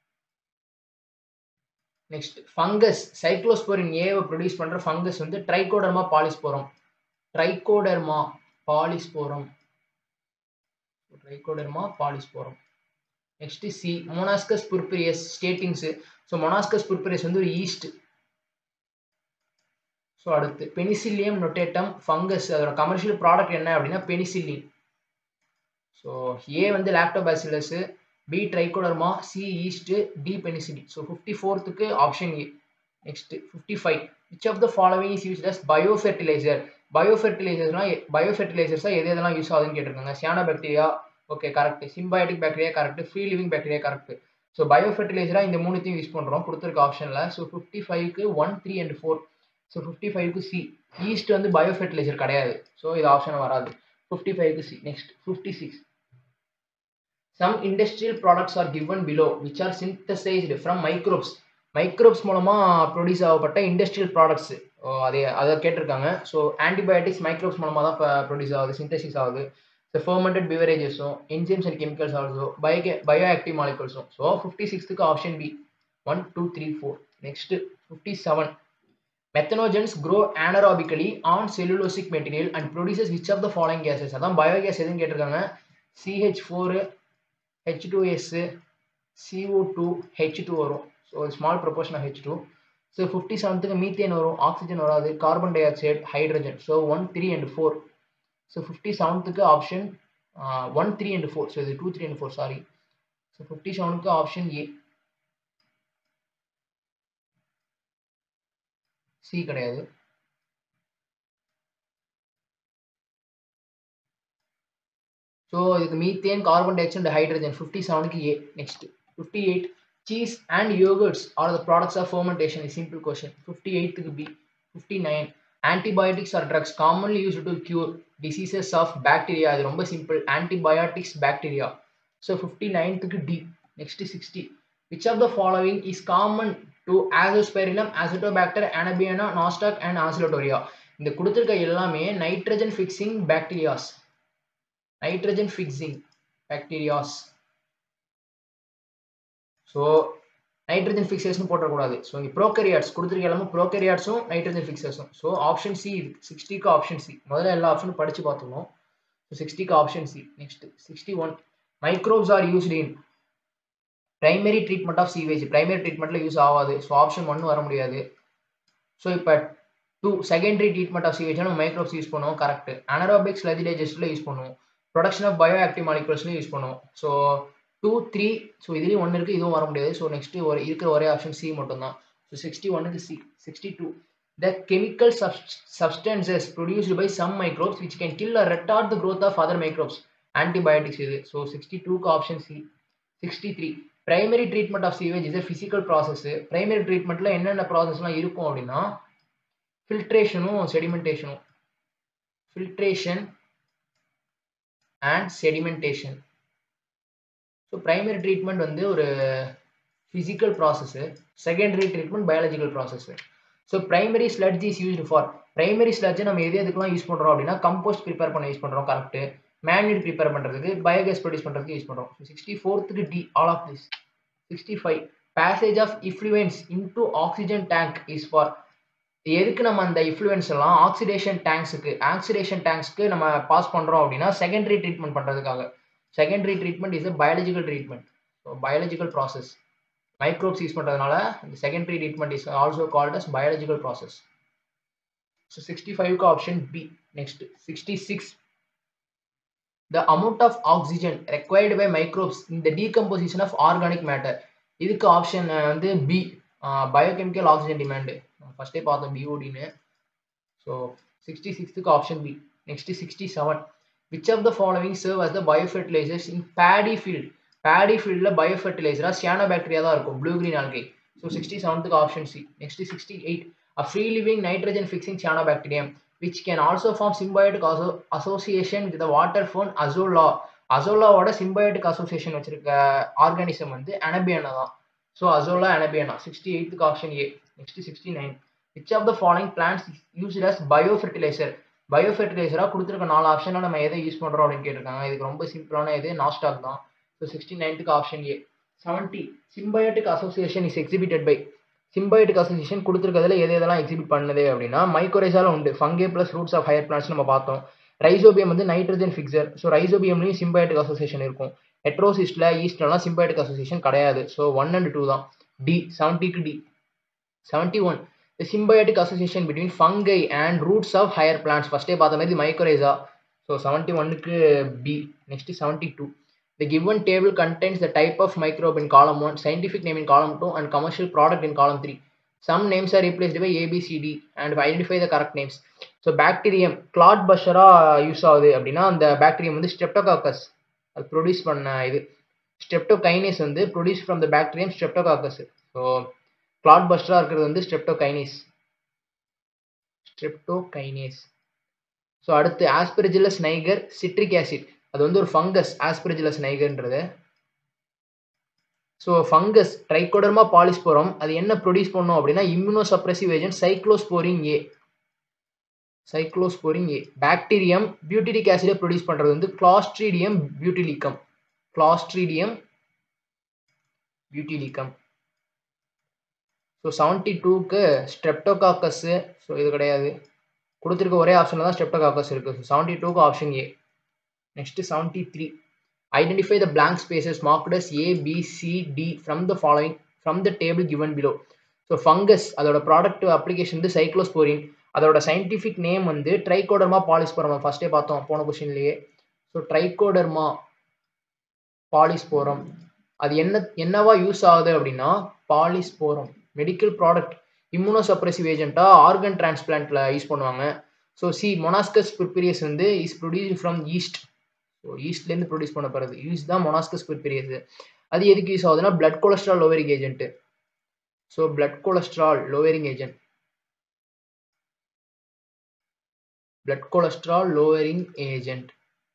next fungus cyclosporin ஏவை produce பண்ணுற fungus வந்து trichoderma polysporum trichoderma polysporum trichoderma polysporum next C monascus purpureus statins so monascus purpureus வந்து ஒரு ஈஸ்ட் ஸோ அடுத்து பெனிசில்லியம் நொட்டேட்டம் ஃபங்கஸ் அதோட commercial product என்ன அப்படின்னா பெனிசில்லின் ஸோ ஏ வந்து lactobacillus B trichoderma C yeast D penicillin so fifty ஃபோர்த்துக்கு option A next fifty five which of the following is use as biofertiliser பயோ ஃபெர்டிலைசர்ஸ்லாம் பயோ ஃபெர்டிலைசர்ஸாக எது எதெல்லாம் யூஸ் ஆகுதுன்னு கேட்டிருக்காங்க cyanobacteria okay correct symbiotic bacteria correct free living bacteria correct so பயோ ஃபெர்டிலைசராக இந்த மூணுத்தையும் யூஸ் பண்ணுறோம் கொடுத்துருக்க ஆப்ஷனில் ஸோ ஃபிஃப்டி ஃபைவ்க்கு one three and four so fifty ஃபைவ்க்கு சி ஈஸ்ட் வந்து பயோ ஃபெர்டிலைசர் கிடையாது ஸோ இது ஆப்ஷன் வராது ஃபிஃப்டி ஃபைவ்க்கு C next fifty six some industrial products are given below which are synthesised from microbes microbes மூலமாக produce ஆகப்பட்ட industrial products அதே அதை கேட்டிருக்காங்க ஸோ ஆன்டிபயோட்டிக்ஸ் மைக்ரோப்ஸ் மூலமாக தான் இப்போ ப்ரொடியூஸ் ஆகுது சிந்தசிஸ் ஆகுது ஸோ ஃபர்மெண்டட் பிவரேஜஸும் enzymes and chemicals also bio bioactive மாலிகூல்ஸும் ஸோ ஃபிஃப்டி சிக்ஸ்த்துக்கு option B one two three four next fifty seven methanogens grow anaerobically on cellulosic material and produces which of the following gases அதான் பயோகேஸ் எதுன்னு கேட்டிருக்காங்க CH four H two S CO two H two வரும் so small proportion of H two so fifty செவன்த்துக்கு methane வரும் oxygen வராது carbon dioxide hydrogen so one three and four so fifty செவன்த்துக்கு option one three and four so இது two three and four sorry so fifty செவனுக்கு option A C கிடையாது so இதுக்கு methane carbon dioxide hydrogen fifty செவனுக்கு A next fifty eight cheese and yogurts are the products of fermentation simple question fifty எயித்துக்கு B fifty nine antibiotics are drugs commonly use to cure diseases of bacteria அது ரொம்ப simple antibiotics bacteria so fifty நைன்த்துக்கு D next sixty which of the following is common to azospirillum acetobacter anabaena nostoc and oscillatoria இந்த கொடுத்துருக்க எல்லாமே nitrogen fixing bacterias nitrogen fixing bacterias so nitrogen ஃபிக்சர்ஸ்னு போட்டக்கூடாது ஸோ இங்கே ப்ரோக்கரியாட்ஸ் கொடுத்துருக்க எல்லாமே ப்ரோக்கரியாட்ஸும் நைட்ரஜன் ஃபிக்சர்ஸும் ஸோ ஆப்ஷன் சி இருக்கு சிக்ஸ்டிக்கு ஆப்ஷன் சி முதல்ல எல்லா ஆப்ஷனும் படித்து பார்த்துக்கணும் ஸோ சிக்ஸ்டிக்கு option C next sixty one microbes are used in primary treatment of sewage primary ட்ரீட்மெண்ட்டில் use ஆகாது ஸோ ஆப்ஷன் ஒன்று வர முடியாது ஸோ இப்போ two secondary treatment of sewage நம்ம மைக்ரோப்ஸ் யூஸ் பண்ணுவோம் கரெக்ட் அனரோபிக் ஸ்லெஜிடைஜஸ்டில் யூஸ் பண்ணுவோம் ப்ரொடக்ஷன் ஆஃப் பயோ ஆக்டிவ் மாலிகுல்ஸ்லையும் யூஸ் பண்ணுவோம் ஸோ டூ த்ரீ ஸோ இதுலேயும் ஒன்று இருக்குது இதுவும் வர முடியாது ஸோ நெக்ஸ்ட் ஒரு இருக்கிற ஒரே ஆப்ஷன் சி மட்டும்தான் ஸோ சிக்ஸ்டி ஒன்னுக்கு C sixty two the chemical substances produced by some microbes which can kill a retard the growth of other microbes antibiotics இது ஸோ சிக்ஸ்டி டூக்கு option C sixty three primary treatment of sewage is physical process primary ட்ரீட்மெண்ட்டில் என்னென்ன ப்ராசஸ்லாம் இருக்கும் அப்படின்னா ஃபில்ட்ரேஷனும் செடிமெண்டேஷனும் filtration and sedimentation so primary treatment வந்து ஒரு physical process secondary treatment biological process so primary sludge is used for primary ஸ்லட்ஜை நம்ம எது எதுக்கெல்லாம் யூஸ் பண்ணுறோம் அப்படின்னா கம்போஸ்ட் ப்ரிப்பேர் பண்ண யூஸ் பண்ணுறோம் கரெக்ட்டு மேன்யூட் ப்ரிப்பேர் பண்ணுறதுக்கு பயோகேஸ் ப்ரொடியூஸ் பண்ணுறதுக்கு யூஸ் பண்ணுறோம் சிக்ஸ்டி ஃபோர்த்துக்கு D all of this sixty five passage of effluents into oxygen tank is for எதுக்கு நம்ம அந்த இன்ஃப்ளூயன்ஸ் எல்லாம் ஆக்சிடேஷன் டேங்க்ஸுக்கு ஆக்சிடேஷன் டேங்க்ஸ்க்கு நம்ம பாஸ் பண்ணுறோம் அப்படின்னா செகண்டரி ட்ரீட்மெண்ட் பண்ணுறதுக்காக secondary treatment is a biological treatment so biological process microbes use பண்ணுறதுனால இந்த secondary treatment is also called as biological process so sixty ஃபைவ்க்கு option B next sixty six the amount of oxygen required by microbes இந்த decomposition of organic matter இதுக்கு option வந்து B biochemical oxygen demand ஃபஸ்ட்டே பார்த்தோம் பிஓடின்னு so sixty சிக்ஸ்த்துக்கு option B next sixty seven which of the following serve as the biofertilizers in paddy field paddy ஃபீல்டில் பயோஃபர்டிலைசராக cyanobacteria தான் இருக்கும் blue green algae so sixty செவன்த்துக்கு option C next sixty eight a free living nitrogen fixing cyanobacterium which can also form symbiotic அசோ association with water fern Azolla அசோலாவோட symbiotic association வச்சிருக்க organism வந்து Anabaena தான் so Azolla Anabaena sixty எயித்துக்கு option A next sixty nine which of the following plants used as biofertilizer பயோஃபர்டிலைசராக கொடுத்துருக்க நாலு ஆப்ஷனில் நம்ம எதை யூஸ் பண்ணுறோம் அப்படின்னு கேட்டிருக்காங்க இதுக்கு ரொம்ப சிம்பிளான இது நாஸ்டாக் தான் ஸோ சிக்ஸ்டி நைன்த்துக்கு option A seventy symbiotic association is exhibited by symbiotic association கொடுத்துருக்கிறதுல எது எதெல்லாம் எக்ஸிபிட் பண்ணுது அப்படின்னா மைக்ரோரைஸால உண்டு fungi plus roots of higher plants நம்ம பார்த்தோம் ரைசோபியம் வந்து நைட்ரஜன் ஃபிக்சர் ஸோ ரைசோபியம்லையும் சிம்பயோட்டிக் அசோசியேஷன் இருக்கும் ஹெட்ரோசிஸ்டில் ஈஸ்ட்லலாம் சிம்பயோட்டிக் அசோசியேஷன் கிடையாது ஸோ ஒன் அண்ட் டூ தான் டி செவன்ட்டிக்கு D seventy one the symbiotic association between fungi and roots of higher plants ஃபஸ்ட்டே பார்த்த மாதிரி மைக்ரோரைஸா ஸோ செவன்ட்டி ஒன்னுக்கு B next seventy two The given table contains the type of microbe in column 1, scientific name in column 2, and commercial product in column 3. Some names are replaced by A, B, C, D and identify the correct names. So bacterium clot பஷராக use ஆகுது அப்படின்னா அந்த bacterium வந்து streptococcus அது produce பண்ண இது streptokinase வந்து produce from the bacterium Streptococcus so clot பஸ்டராக இருக்கிறது வந்து ஸ்ட்ரெப்டோகைனேஸ் ஸ்ட்ரெப்டோகைனேஸ் ஸோ அடுத்து ஆஸ்பிரிஜிலஸ் நைகர் சிட்ரிக் ஆசிட் அது வந்து ஒரு ஃபங்கஸ் ஆஸ்பிரிஜிலஸ் நைகர்ன்றது ஸோ ஃபங்கஸ் ட்ரைகோடர்மா பாலிஸ்போரம் அது என்ன ப்ரொடியூஸ் பண்ணும் அப்படின்னா immunosuppressive agent cyclosporin A cyclosporin A bacterium butylic ஆசிடை ப்ரொடியூஸ் பண்ணுறது வந்து Clostridium butylicum Clostridium butylicum so seventy டூக்கு ஸ்ட்ரெப்டோகாக்கஸ்ஸு ஸோ இது கிடையாது கொடுத்துருக்க ஒரே ஆப்ஷனில் தான் ஸ்ட்ரெப்டோகாக்கஸ் இருக்குது ஸோ செவன்ட்டி டூக்கு option A next seventy three identify the blank spaces marked as A, B, C, D from the following from the table given below. So fungus அதோட ப்ராடக்ட் அப்ளிகேஷன் வந்து சைக்ளோஸ்போரின் அதோட scientific name வந்து trichoderma polysporum ஃபர்ஸ்டே பார்த்தோம் போன கொஸ்டின்லேயே so Trichoderma polysporum அது என்ன என்னவா யூஸ் ஆகுது அப்படின்னா பாலிஸ்போரம் மெடிக்கல் ப்ராடக்ட் இம்யூனோசப்ரெசிவ் ஏஜென்ட்டாக ஆர்கன் டிரான்ஸ்பிளான்ட்டில் யூஸ் பண்ணுவாங்க ஸோ சி மொனாஸ்கஸ் பிரிப்பிரியஸ் வந்து is produce from yeast so ஈஸ்ட்லேருந்து ப்ரொடியூஸ் பண்ணப்படுறது ஈஸ்ட் தான் மொனாஸ்கஸ் பிரிப்பிரியஸ் அது எதுக்கு யூஸ் ஆகுதுன்னா blood cholesterol lowering agent so blood cholesterol lowering agent blood cholesterol lowering agent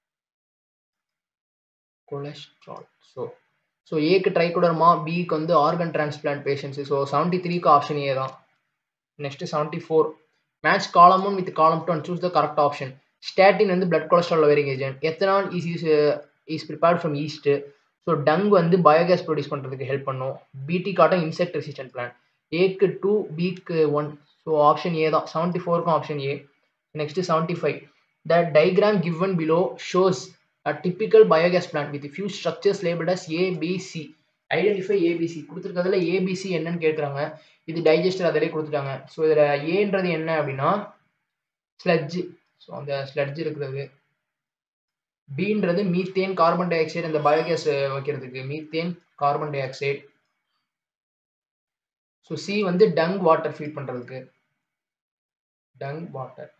cholesterol so so ஏக்கு Trichoderma பிக்கு வந்து organ transplant patients so seventy த்ரீக்கு ஆப்ஷன் ஏ தான் next seventy four match column one with காலம் two and choose the correct option statin வந்து blood cholesterol lowering agent ethanol is use is prepared from yeast so dung வந்து biogas produce பண்ணுறதுக்கு help பண்ணும் BT cotton insect resistant plant ஏக்கு two பிக்கு one so option A தான் seventy ஃபோருக்கும் option A next seventy five the diagram given below shows a typical biogas plant with few structures labeled as A, B, C. Identify A B C கொடுத்துருக்கிறதுல A B C என்னன்னு கேட்குறாங்க இது digester அதிலே கொடுத்துட்டாங்க so இதில் ஏன்றது என்ன அப்படின்னா ஸ்லட்ஜு ஸோ அந்த ஸ்லட்ஜ் இருக்கிறது பீன்றது மீத்தேன் கார்பன் டை ஆக்சைடு இந்த பயோகேஸ் வைக்கிறதுக்கு methane carbon dioxide so C வந்து டங் வாட்டர் ஃபீட் பண்ணுறதுக்கு டங் வாட்டர்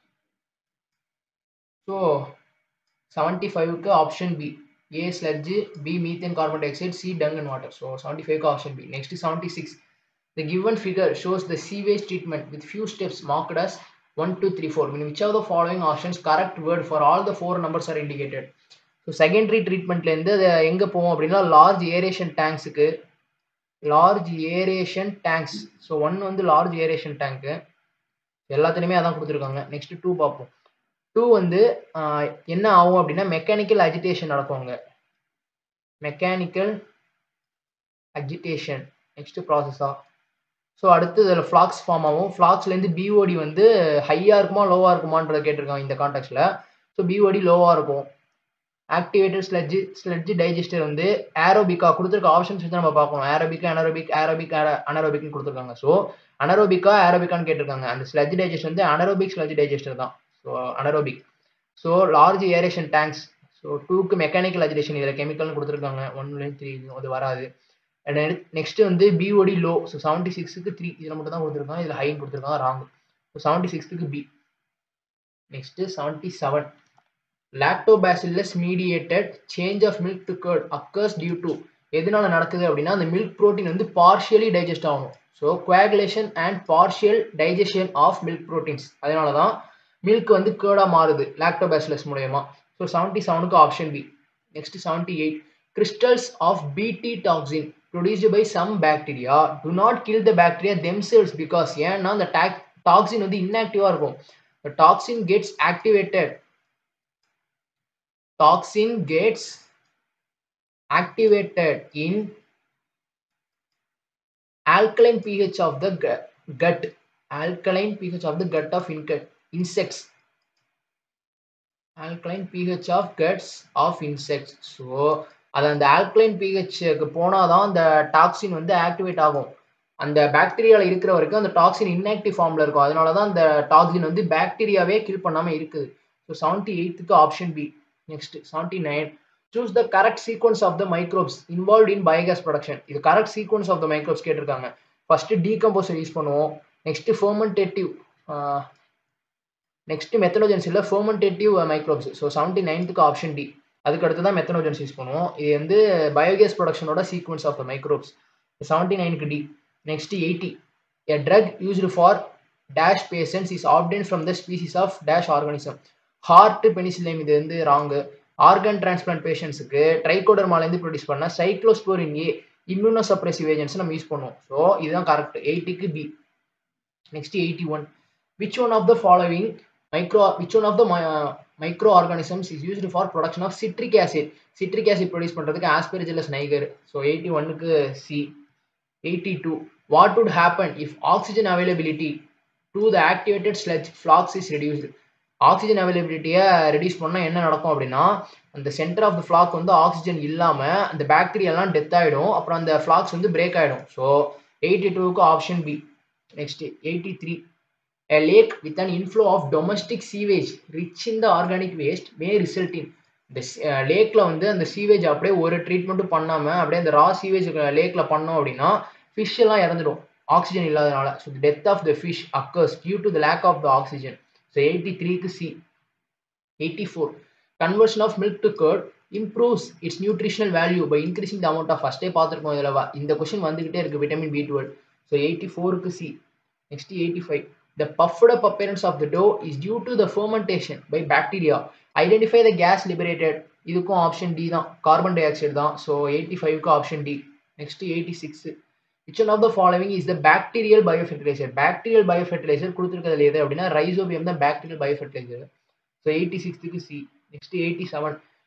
ஸோ செவன்ட்டி ஃபைவ்க்கு option B A sludge B methane carbon dioxide C dung and water so seventy ஃபைவ்க்கு option B next seventy six the given figure shows the sewage treatment with few steps marked as one two three four mean which of the following options correct word for all the four numbers are indicated so secondary ட்ரீட்மெண்ட்லேருந்து அது எங்கே போவோம் அப்படின்னா large aeration டேங்க்ஸுக்கு large aeration tanks so one வந்து large aeration tank எல்லாத்துலேயுமே அதான் கொடுத்துருக்காங்க நெக்ஸ்ட் டூ பார்ப்போம் டூ வந்து என்ன ஆகும் அப்படின்னா மெக்கானிக்கல் அஜிடேஷன் நடக்குங்க மெக்கானிக்கல் அஜிடேஷன் நெக்ஸ்ட் ப்ராசஸா ஸோ அடுத்து இதில் ஃப்ளாக்ஸ் ஃபார்ம் ஆகும் ஃப்ளாக்ஸ்லேருந்து பிஓடி வந்து ஹையாக இருக்குமா லோவாக இருக்குமான்றதை கேட்டிருக்காங்க இந்த கான்டெக்ட்ல ஸோ பிஓடி லோவாக இருக்கும் ஆக்டிவேட்டட் ஸ்லெட்ஜ் ஸ்லெட்ஜ் டைஜஸ்டர் வந்து ஏரோபிக்கா கொடுத்துருக்க ஆப்ஷன்ஸ் வந்து நம்ம பார்க்கணும் ஏரோபிக் அனரோபிக் ஏரோபிக் அனரோபிக்னு கொடுத்துருக்காங்க ஸோ அனரோபிக்கா ஏரோபிக்கான்னு கேட்டிருக்காங்க அந்த ஸ்லெட்ஜ் டைஜஸ்டர் வந்து அனரோபிக் ஸ்லெட்ஜ் டைஜஸ்டர் தான் so anaerobic so large aeration tanks so டூக்கு மெக்கானிக்கல் அஜிடேஷன் இதில் கெமிக்கல்னு கொடுத்துருக்காங்க ஒன்லேருந்து த்ரீ அது வராது நெக்ஸ்ட் வந்து பிஓடி லோ ஸோ செவன்ட்டி சிக்ஸுக்கு த்ரீ இதில் மட்டும் தான் கொடுத்துருக்காங்க இதில் ஹைன்னு கொடுத்துருக்காங்க ராங் ஸோ செவன்ட்டி சிக்ஸ்க்கு B next seventy seven Lactobacillus mediated change of milk to curd occurs due to எதனால நடக்குது அப்படின்னா அந்த மில்க் ப்ரோட்டீன் வந்து பார்ஷியலி டைஜஸ்ட் ஆகணும் so coagulation and partial digestion of milk proteins அதனால தான் மில்க் வந்து கேர்டாக மாறுது லாக்டோபாசிலஸ் மூலயமா ஸோ செவன்ட்டி செவனுக்கு option B next seventy eight crystals of BT toxin produced by some bacteria do not kill the bacteria themselves because ஏன்னா அந்த talk toxin வந்து இன்ஆக்டிவாக இருக்கும் the toxin gets activated toxin gets activated in alkaline pH of the gut alkaline pH of the gut of insects alkaline pH of guts of insects so அது அந்த alkaline பிஹெச்க்கு போனால் தான் அந்த toxin வந்து activate ஆகும் அந்த பாக்டீரியாவில் இருக்கிற வரைக்கும் அந்த டாக்ஸின் இன்ஆக்டிவ் ஃபார்மில் இருக்கும் அதனால தான் அந்த டாக்ஸின் வந்து பாக்டீரியாவே கில் பண்ணாமல் இருக்குது ஸோ செவன்ட்டி எயித்துக்கு option B next seventy nine choose the correct sequence of the microbes involve in biogas production இது correct sequence of the microbes கேட்டிருக்காங்க ஃபர்ஸ்ட் டீகம்போசர் யூஸ் பண்ணுவோம் நெக்ஸ்ட் ஃபர்மெண்டேட்டிவ் நெக்ஸ்ட் மெத்தனோஜென்ஸ் இல்லை fermentative microbes so seventy நைன்த்துக்கு option D அதுக்கு அடுத்து தான் methanogens use பண்ணுவோம் இது வந்து பயோகேஸ் ப்ரொடக்ஷனோட sequence of the microbes seventy நைனுக்கு D next eighty a drug used for dash patience is obtained from the species of dash organism heart Penicillium இது வந்து ராங்கு ஆர்கன் டிரான்ஸ்பிளான்ட் பேஷன்ஸுக்கு ட்ரைகோடர்மாலேருந்து ப்ரொடியூஸ் பண்ண cyclosporin A immunosuppressive agents நம்ம use பண்ணுவோம் so இதுதான் correct எயிட்டிக்கு B next eighty one which one of the following micro which one of the microorganisms is used for production of citric acid citric acid produce பண்ணுறதுக்கு Aspergillus niger so eighty ஒன்னுக்கு C eighty two what would happen if oxygen availability to the activated sludge flux is reduced oxygen அவைலபிலிட்டியை reduce பண்ணால் என்ன நடக்கும் அப்படின்னா அந்த centre of the floc வந்து oxygen இல்லாமல் அந்த பாக்டீரியாலாம் டெத் ஆகிடும் அப்புறம் அந்த ஃப்ளாக்ஸ் வந்து பிரேக் ஆகிடும் ஸோ எயிட்டி டூக்கு option B next eighty three A lake with an inflow of domestic sewage rich in the organic waste may result in இந்த லேக்கில் வந்து அந்த சீவேஜ் அப்படியே ஒரு ட்ரீட்மெண்ட்டும் பண்ணாமல் அப்படியே அந்த ரா சீவேஜ் லேக்கில் பண்ணோம் அப்படின்னா ஃபிஷ் எல்லாம் இறந்துடும் ஆக்சிஜன் இல்லாதனால so death of the fish occurs due to the lack of the oxygen so eighty த்ரீக்கு C eighty four conversion of milk to curd improves its nutritional value by increasing the amount of ஃபஸ்ட்டே பார்த்துருக்கோம் இதில் இந்த question வந்துகிட்டே இருக்குது vitamin B twelve so eighty ஃபோருக்கு C next eighty five The puffed up appearance of the dough is due to the fermentation by bacteria. Identify the gas liberated. இதுக்கும் option D தான் carbon dioxide தான் so eighty ஃபைவ்க்கு option D next eighty six which one of the following is the bacterial biofertilizer bacterial biofertilizer கொடுத்துருக்கிறது எது அப்படின்னா Rhizobium தான் bacterial biofertilizer so eighty சிக்ஸ்த்துக்கு C next eighty seven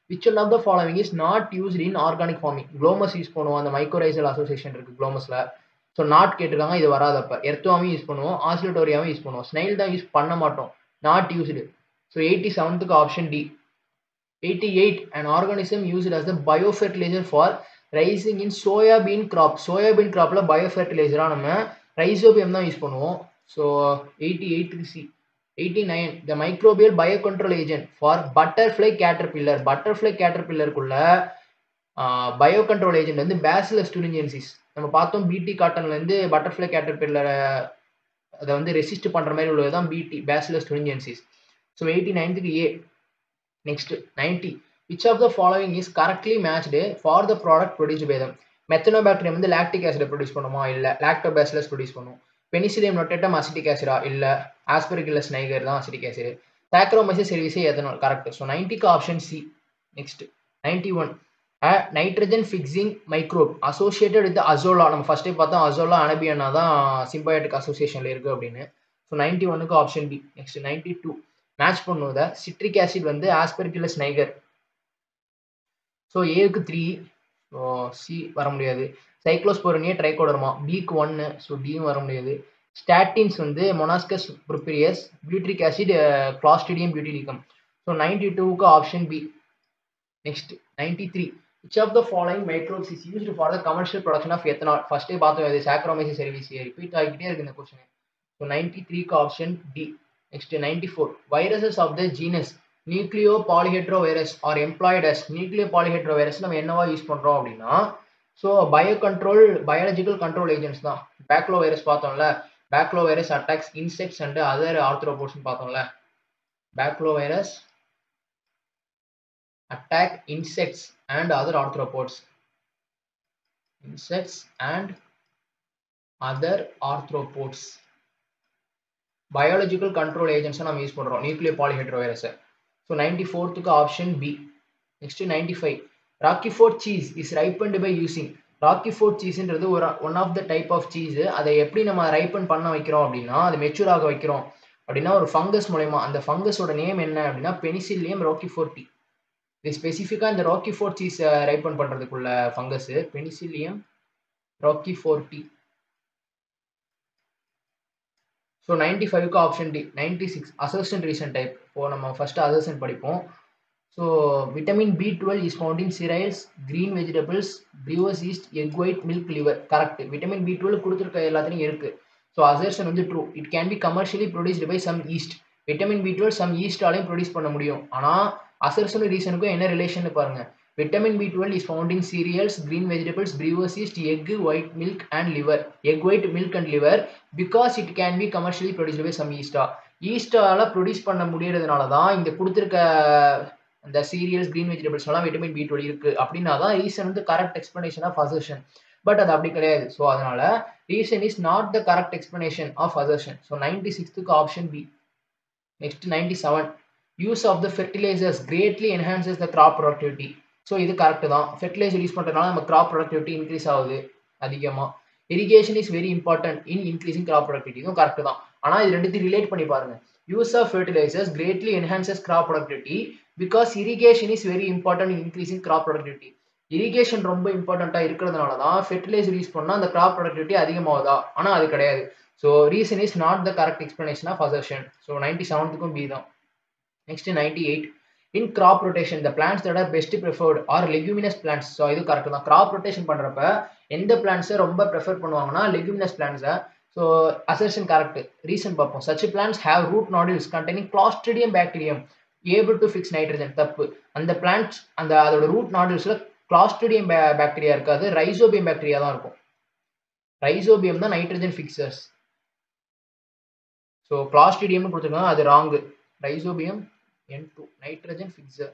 which one of the following is not used in organic farming Glomus use பண்ணுவோம் அந்த mycorrhizal association இருக்குது குளோமஸில் so not கேட்டிருக்காங்க இது வராதப்ப எர்த்துவாவும் யூஸ் பண்ணுவோம் ஆசிலட்டோரியாவும் யூஸ் பண்ணுவோம் ஸ்னைல் தான் யூஸ் பண்ண மாட்டோம் நாட் யூஸ்டு ஸோ எயிட்டி செவன்த்துக்கு option D eighty eight and organism used as the biofertilizer for raising in soybean crop soybean கிராப்பில் பயோஃபெர்டிலைசராக நம்ம ரைசோபியம் தான் யூஸ் பண்ணுவோம் ஸோ எயிட்டி எயிட்டுக்கு C eighty nine the microbial biocontrol agent for butterfly caterpillar butterfly கேட்டர்பில்லருக்குள்ள biocontrol agent வந்து Bacillus thuringiensis நம்ம பார்த்தோம் பிடி காட்டன்லேருந்து பட்டர்ஃப்ளை கேட்டர்பில்லரை அதை வந்து ரெசிஸ்ட் பண்ணுற மாதிரி உள்ளது தான் BT Bacillus thuringiensis so eighty நைன்த்துக்கு A next ninety which of the following is correctly matched for the product produce by them Methanobacterium வந்து லாக்டிக் ஆசிட் ப்ரொடியூஸ் பண்ணுமா இல்லை லாக்டோபேசிலஸ் ப்ரொடியூஸ் பண்ணும் பெனிசிலியம் நொட்டேட்டம் அசிட்டிக் ஆசிடா இல்லை ஆஸ்பெரிகிலஸ் நைகர் தான் acetic acid Saccharomyces cerevisiae ethanol correct so நைன்ட்டிக்கு option C next ninety one nitrogen fixing microbe associated with Azolla நம்ம ஃபஸ்ட்டே பார்த்தோம் அசோலா அனபியனா தான் சிம்பயோட்டிக் அசோசியேஷனில் இருக்குது அப்படின்னு ஸோ நைன்டி ஒன்னுக்கு option B next ninety two match பண்ணுவத சிட்ரிக் ஆசிட் வந்து ஆஸ்பெரிகிலஸ் நைகர் ஸோ ஏவுக்கு த்ரீ ஸோ சி வர முடியாது சைக்ளோஸ்போரனியா ட்ரைகோடர்மா பிக்கு ஒன்று ஸோ டியும் வர முடியாது ஸ்டாட்டின்ஸ் வந்து Monascus purpureus butyric acid Clostridium butylicum so ninety டூக்கு option B next ninety three which of the following microbes is used for the commercial production of ethanol ஃபர்ஸ்டே பார்த்தோம் இது சாக்ரோமைசி சர்வீஸ் ரிப்பீட் ஆகிட்டே இருக்கு இந்த கொஸ்டின் ஸோ நைன்டி த்ரீக்கு option D next ninety four viruses of the genus nucleopolyhedrovirus are employed as nucleopolyhedrovirus நம்ம என்னவா use பண்ணுறோம் அப்படின்னா so biocontrol biological control agents தான் baculovirus பார்த்தோம்ல baculovirus attacks insects and other ஆர்த்ரோபோட்ஸ்னு பார்த்தோம்ல baculovirus attack insects and other arthropods insects and other arthropods biological control ஏஜென்ட்ஸை நம்ம யூஸ் பண்ணுறோம் நியூக்ளியோ பாலிஹெட்ரோ வைரஸை ஸோ நைன்டி ஃபோர்த்துக்கு option B next ninety five Roquefort cheese is ripened by using Roquefort சீஸ்ன்றது ஒரு one of the type of cheese அதை எப்படி நம்ம ரைப்பன் பண்ண வைக்கிறோம் அப்படின்னா அதை மெச்சூர் ஆக வைக்கிறோம் அப்படின்னா ஒரு ஃபங்கஸ் மூலயமா அந்த ஃபங்கஸோட நேம் என்ன அப்படின்னா பெனிசிலியம் ராக்கி ஃபோர்ட்டி இது ஸ்பெசிஃபிக்காக இந்த ராக்கி ஃபோர்ட் சீஸ் ரைப்பன் பண்ணுறதுக்குள்ள fungus penicillium Roquefort so ninety ஃபைவ்க்கு option D ninety six assertion reason type இப்போ நம்ம ஃபர்ஸ்ட் அசர்சன் படிப்போம் so vitamin B twelve is found in cereals green vegetables brewer's yeast egg white milk liver correct vitamin B twelve கொடுத்துருக்க எல்லாத்துலையும் இருக்குது so assertion வந்து true it can be commercially produced by some yeast vitamin B twelve some ஈஸ்டாலையும் produce பண்ண முடியும் ஆனால் assertion ரீசனுக்கும் என்ன ரிலேஷன் பாருங்கள் vitamin B twelve is found in cereals green vegetables brewer's yeast egg white milk and liver egg white milk and liver because it can be commercially produced by some ஈஸ்டா ஈஸ்டால produce பண்ண முடியறதுனால தான் இங்கே கொடுத்துருக்க அந்த cereals green vegetables எல்லாம் vitamin B twelve இருக்கு அப்படின்னா தான் ரீசன் வந்து correct explanation of assertion but அது அப்படி கிடையாது ஸோ அதனால reason is not the correct explanation of assertion so ninety சிக்ஸ்த்துக்கு option B next ninety seven use of the fertilizers greatly enhances the crop productivity so இது correct தான் fertilizer use பண்ணுறதுனால நம்ம crop productivity increase ஆகுது அதிகமாக irrigation is very important in increasing crop productivity இதுவும் correct தான் ஆனால் இது ரெண்டுத்தையும் ரிலேட் பண்ணி பாருங்க use of fertilizers greatly enhances crop productivity because irrigation is very important in increasing crop productivity irrigation ரொம்ப இம்பார்ட்டண்ட்டாக இருக்கிறதுனால தான் ஃபெர்டிலைசர் யூஸ் பண்ணால் அந்த கிராப் ப்ரொடக்டிவிட்டி அதிகமாகுதா ஆனால் அது கிடையாது so reason is not the correct explanation of assertion so ninety செவன்த்துக்கும் பி தான் next ninety eight in crop rotation the plants that are best preferred are leguminous plants so இது correct தான் crop rotation பண்ணுறப்ப எந்த பிளான்ஸை ரொம்ப prefer பண்ணுவாங்கன்னா leguminous பிளான்ஸை ஸோ அசர்ஷன் கரெக்ட் ரீசன் பார்ப்போம் such plants have root nodules containing clostridium bacterium able to fix nitrogen தப்பு அந்த பிளான்ஸ் அந்த அதோட ரூட் நாடியூல்ஸில் கிளாஸ்ட்ரிடியம் பாக்டீரியா இருக்காது ரைசோபியம் பாக்டீரியா தான் இருக்கும் ரைசோபியம் தான் நைட்ரஜன் ஃபிக்சர்ஸ் ஸோ கிளாஸ்ட்ரிடியம்னு கொடுத்துருக்காங்க அது wrong rhizobium N2 nitrogen fixer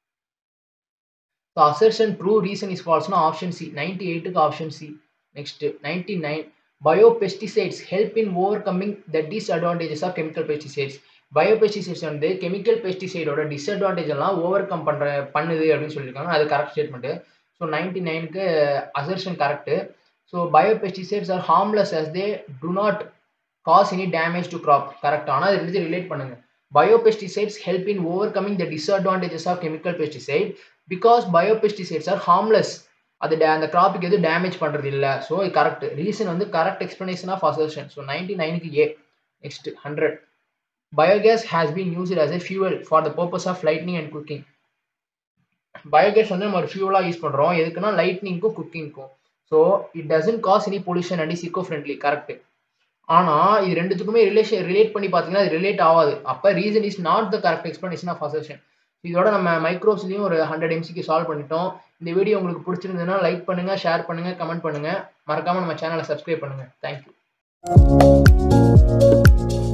so assertion true reason is false na option C 98 க்கு option C next 99 biopesticides help in overcoming the disadvantages of chemical pesticides biopesticides வந்து chemical பெஸ்டிசைடோட disadvantage எல்லாம் overcome பண்ற பண்ணுது அப்படின்னு சொல்லியிருக்காங்க அது correct statement so ninety நைனுக்கு assertion correct so biopesticides are harmless as they do not cause any damage to crop correct ஆனால் அது ரெண்டு ரிலேட் பண்ணுங்க Biopesticides help in overcoming the disadvantages of chemical pesticide. Because biopesticides are harmless அது டே அந்த கிராப்புக்கு எதுவும் damage பண்ணுறது இல்லை ஸோ இது கரெக்ட் ரீசன் வந்து correct explanation of assertion so ninety நைனுக்கு A next hundred biogas has been used as a fuel for the purpose of lightning and cooking biogas வந்து நம்ம ஒரு ஃபியூலாக யூஸ் பண்ணுறோம் எதுக்குன்னா லைட்னிங்க்கும் குக்கிங்க்கும் so it doesn't cause any pollution and is eco friendly correct ஆனால் இது ரெண்டுத்துக்குமே ரிலேஷன் ரிலேட் பண்ணி பார்த்தீங்கன்னா அது ரிலேட் ஆகாது அப்போ reason is not the correct explanation of assertion இதோட நம்ம மைக்ரோஸ்லையும் ஒரு ஹண்ட்ரட் எம்சிக்கு சால்வ் பண்ணிட்டோம் இந்த வீடியோ உங்களுக்கு பிடிச்சிருந்ததுன்னா லைக் பண்ணுங்க ஷேர் பண்ணுங்க கமெண்ட் பண்ணுங்க மறக்காம நம்ம சேனலை சப்ஸ்கிரைப் பண்ணுங்க தேங்க்யூ